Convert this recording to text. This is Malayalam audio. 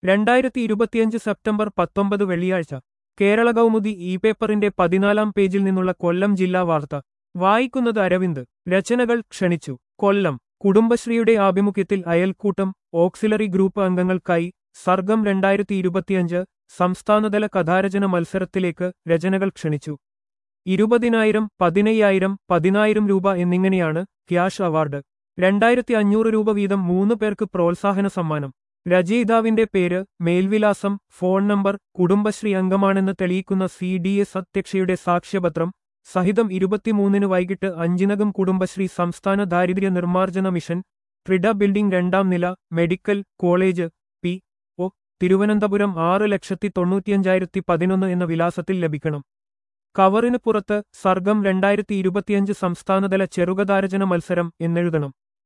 രണ്ടായിരത്തി ഇരുപത്തിയഞ്ച് സെപ്റ്റംബർ പത്തൊമ്പത് വെള്ളിയാഴ്ച കേരള കൗമുദി ഇ പേപ്പറിന്റെ പതിനാലാം പേജിൽ നിന്നുള്ള കൊല്ലം ജില്ലാ വാർത്ത വായിക്കുന്നത് അരവിന്ദ് രചനകൾ ക്ഷണിച്ചു കൊല്ലം കുടുംബശ്രീയുടെ ആഭിമുഖ്യത്തിൽ അയൽക്കൂട്ടം ഓക്സിലറി ഗ്രൂപ്പ് അംഗങ്ങൾക്കായി സർഗം രണ്ടായിരത്തി ഇരുപത്തിയഞ്ച് സംസ്ഥാനതല കഥാരചന മത്സരത്തിലേക്ക് രചനകൾ ക്ഷണിച്ചു ഇരുപതിനായിരം പതിനയ്യായിരം പതിനായിരം രൂപ എന്നിങ്ങനെയാണ് ക്യാഷ് അവാർഡ് രണ്ടായിരത്തി അഞ്ഞൂറ് രൂപ വീതം മൂന്ന് പേർക്ക് പ്രോത്സാഹന സമ്മാനം രചയിതാവിന്റെ പേര് മേൽവിലാസം ഫോൺ നമ്പർ കുടുംബശ്രീ അംഗമാണെന്ന് തെളിയിക്കുന്ന സി ഡി എസ് അധ്യക്ഷയുടെ സാക്ഷ്യപത്രം സഹിതം ഇരുപത്തിമൂന്നിന് വൈകിട്ട് അഞ്ചിനകം കുടുംബശ്രീ സംസ്ഥാന ദാരിദ്ര്യ നിർമ്മാർജ്ജന മിഷൻ ട്രിഡ ബിൽഡിംഗ് രണ്ടാം നില medical college P O Thiruvananthapuram ആറ് ലക്ഷത്തി തൊണ്ണൂറ്റിയഞ്ചായിരത്തി പതിനൊന്ന് എന്ന വിലാസത്തിൽ ലഭിക്കണം കവറിന് പുറത്ത് സർഗം രണ്ടായിരത്തി ഇരുപത്തിയഞ്ച് സംസ്ഥാനതല ചെറുകഥാരചന മത്സരം എന്നെഴുതണം